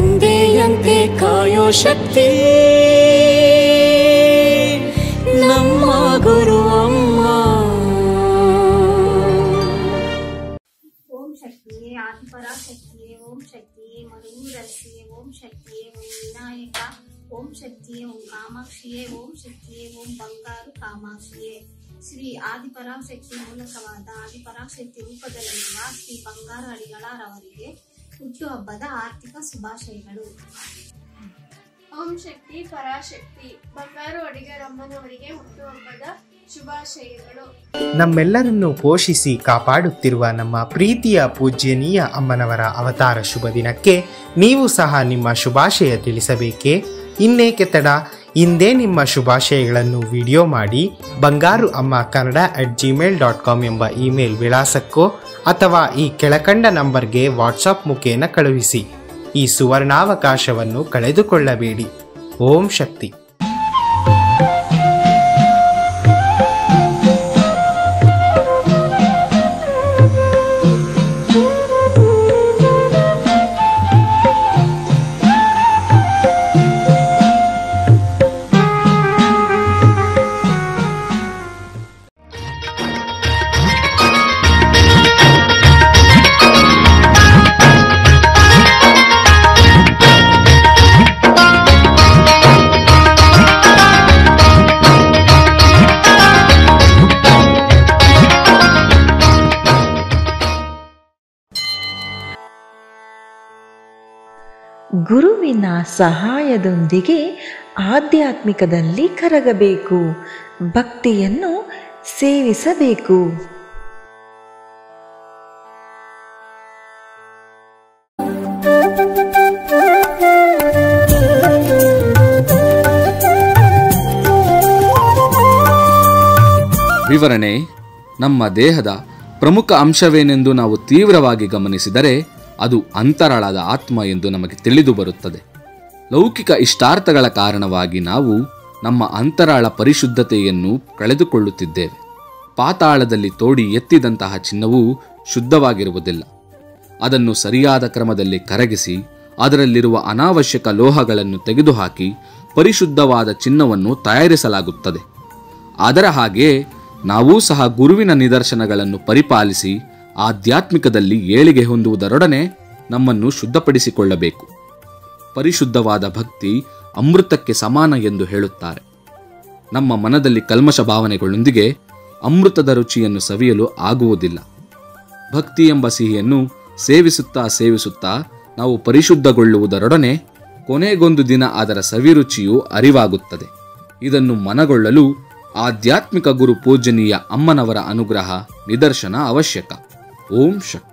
ತಂದೆಯಂತೆ ಕಾಯೋ ಶಕ್ತಿ ನಮ್ಮ ಗುರು ಅಮ್ಮ ಓಂ ಶಕ್ತಿಯೇ ಆದಿಪರಾಶಕ್ತಿಯೇ ಓಂ ಶಕ್ತಿಯೇ ಮಧುರಸಿಯೇ ಓಂ ಶಕ್ತಿಯೇ ಓಂ ವಿನಾಯಕ ಓಂ ಶಕ್ತಿಯೇ ಓಂ ಕಾಮಾಕ್ಷಿಯೇ ಓಂ ಶಕ್ತಿಯೇ ಓಂ ಬಂಗಾರು ಕಾಮಾಕ್ಷಿಯೇ ಶ್ರೀ ಆದಿಪರಾಶಕ್ತಿ ಮೂಲಕವಾದ ಆದಿಪರಾಶಕ್ತಿ ರೂಪದಲ್ಲಿರುವ ಶ್ರೀ ಬಂಗಾರ ಅಡಿಗಳರವರಿಗೆ ಹುಟ್ಟುಹಬ್ಬದ ಆರ್ಥಿಕ ಶುಭಾಶಯಗಳು ಓಂ ಶಕ್ತಿ ಪರಾಶಕ್ತಿ ಬಂಗಾರು ಅಡಿಗರಮ್ಮನವರಿಗೆ ಹುಟ್ಟುಹಬ್ಬದ ಶುಭಾಶಯಗಳು ನಮ್ಮೆಲ್ಲರನ್ನು ಪೋಷಿಸಿ ಕಾಪಾಡುತ್ತಿರುವ ನಮ್ಮ ಪ್ರೀತಿಯ ಪೂಜ್ಯನೀಯ ಅಮ್ಮನವರ ಅವತಾರ ಶುಭ ದಿನಕ್ಕೆ ನೀವು ಸಹ ನಿಮ್ಮ ಶುಭಾಶಯ ತಿಳಿಸಬೇಕೇ ಇನ್ನೇಕೆ ತಡ ಇಂದೇ ನಿಮ್ಮ ಶುಭಾಶಯಗಳನ್ನು ವಿಡಿಯೋ ಮಾಡಿ Bangaru Amma Kannada at Gmail dot com ಎಂಬ ಇಮೇಲ್ ವಿಳಾಸಕ್ಕೋ ಅಥವಾ ಈ ಕೆಳಕಂಡ ನಂಬರ್ಗೆ ವಾಟ್ಸಪ್ ಮುಖೇನ ಕಳುಹಿಸಿ ಈ ಸುವರ್ಣಾವಕಾಶವನ್ನು ಕಳೆದುಕೊಳ್ಳಬೇಡಿ ಓಂ ಶಕ್ತಿ ಗುರುವಿನ ಸಹಾಯದೊಂದಿಗೆ ಆಧ್ಯಾತ್ಮಿಕದಲ್ಲಿ ಕರಗಬೇಕು ಭಕ್ತಿಯನ್ನು ಸೇವಿಸಬೇಕು ವಿವರಣೆ ನಮ್ಮ ದೇಹದ ಪ್ರಮುಖ ಅಂಶವೇನೆಂದು ನಾವು ತೀವ್ರವಾಗಿ ಗಮನಿಸಿದರೆ ಅದು ಅಂತರಾಳದ ಆತ್ಮ ಎಂದು ನಮಗೆ ತಿಳಿದು ಬರುತ್ತದೆ ಲೌಕಿಕ ಇಷ್ಟಾರ್ಥಗಳ ಕಾರಣವಾಗಿ ನಾವು ನಮ್ಮ ಅಂತರಾಳ ಪರಿಶುದ್ಧತೆಯನ್ನು ಕಳೆದುಕೊಳ್ಳುತ್ತಿದ್ದೇವೆ ಪಾತಾಳದಲ್ಲಿ ತೋಡಿ ಎತ್ತಿದಂತಹ ಚಿನ್ನವು ಶುದ್ಧವಾಗಿರುವುದಿಲ್ಲ ಅದನ್ನು ಸರಿಯಾದ ಕ್ರಮದಲ್ಲಿ ಕರಗಿಸಿ ಅದರಲ್ಲಿರುವ ಅನಾವಶ್ಯಕ ಲೋಹಗಳನ್ನು ತೆಗೆದುಹಾಕಿ ಪರಿಶುದ್ಧವಾದ ಚಿನ್ನವನ್ನು ತಯಾರಿಸಲಾಗುತ್ತದೆ ಅದರ ಹಾಗೆ ನಾವೂ ಸಹ ಗುರುವಿನ ನಿದರ್ಶನಗಳನ್ನು ಪರಿಪಾಲಿಸಿ ಆಧ್ಯಾತ್ಮಿಕದಲ್ಲಿ ಏಳಿಗೆ ಹೊಂದುವುದರೊಡನೆ ನಮ್ಮನ್ನು ಶುದ್ಧಪಡಿಸಿಕೊಳ್ಳಬೇಕು ಪರಿಶುದ್ಧವಾದ ಭಕ್ತಿ ಅಮೃತಕ್ಕೆ ಸಮಾನ ಎಂದು ಹೇಳುತ್ತಾರೆ ನಮ್ಮ ಮನದಲ್ಲಿ ಕಲ್ಮಶ ಭಾವನೆಗಳೊಂದಿಗೆ ಅಮೃತದ ರುಚಿಯನ್ನು ಸವಿಯಲು ಆಗುವುದಿಲ್ಲ ಭಕ್ತಿ ಎಂಬ ಸಿಹಿಯನ್ನು ಸೇವಿಸುತ್ತಾ ಸೇವಿಸುತ್ತಾ ನಾವು ಪರಿಶುದ್ಧಗೊಳ್ಳುವುದರೊಡನೆ ಕೊನೆಗೊಂದು ದಿನ ಅದರ ಸವಿರುಚಿಯು ಅರಿವಾಗುತ್ತದೆ ಇದನ್ನು ಮನಗೊಳ್ಳಲು ಆಧ್ಯಾತ್ಮಿಕ ಗುರು ಪೂಜನೀಯ ಅಮ್ಮನವರ ಅನುಗ್ರಹ ನಿದರ್ಶನ ಅವಶ್ಯಕ ಓಂ ಶಕ್ತಿ